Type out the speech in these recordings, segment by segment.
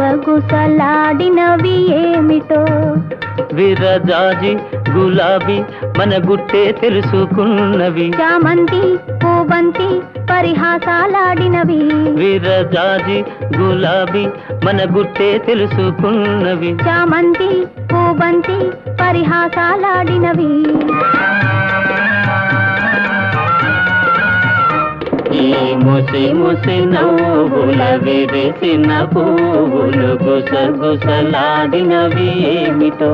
గుసగుసలాడినవి ఏమిటో విరజాజి గులాబీ మన గుట్టే తెలుసుకున్నవి చామంతి పూబంతి పరిహాసాలాడినవి విరజాజి గులాబీ మన గుట్టే తెలుసుకున్నవి చామంతి పూబంతి పరిహాసాలాడినవి ఈ ముసి ముసి నవ్వుల విరిసిన పువ్వులు గుసగుసలాడినవి ఏమిటో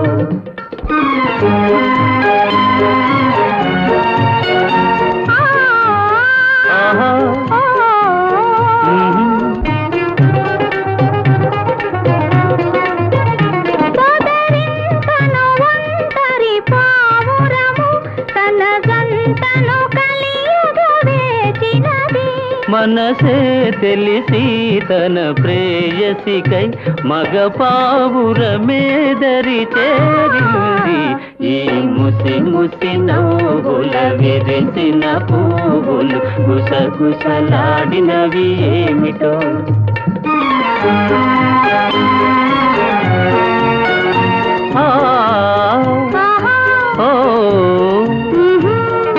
ఆ, ఆహా ఆ, మ్మ్. సోదరింతను ఒంటరి పావురము తన గంటను కలియుగు వేచినది మనసే తెలిసి తన ప్రేయసికై మగ పావురమేదరి చేరింది ఈ ముసి ముసి నవ్వుల విరిసిన పువ్వులు గుసగుసలాడినవి ఏమిటో ఆ, ఆహా, ఓ మ్హూ.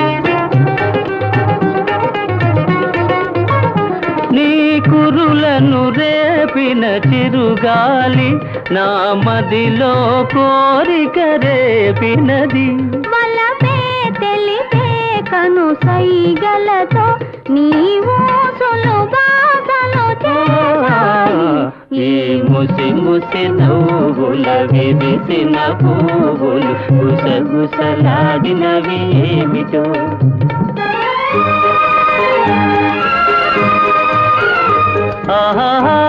నీ కురులను రేపిన చిరుగాలి నా మదిలో కోరిక రేపినది వలపే తెలిపే కను సైగలతో నీవు సులుబాసలు చేసాయి ఈ ముసి ముసి నవ్వుల విరిసిన పువ్వులు గుసగుసలాడినవి ఏమిటో ఆహా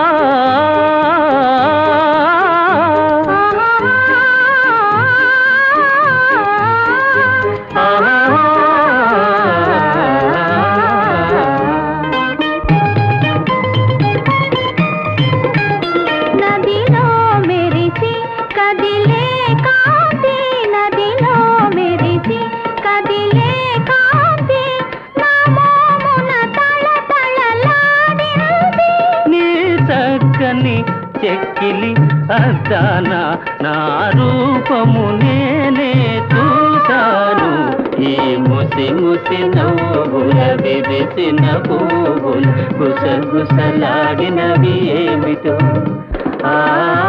నదిలో మెరిసి కదిలే కాంతి నదిలో మెరిసి కదిలే కాంతి నా మోమున తళతళలాడినది నీ చక్కని చెక్కిలి అద్దాన నా రూపము నేనే చూశాను ఈ ముసి ముసి నవ్వుల విరిసిన పువ్వులు గుసగుసలాడినవి ఏమిటో ఆ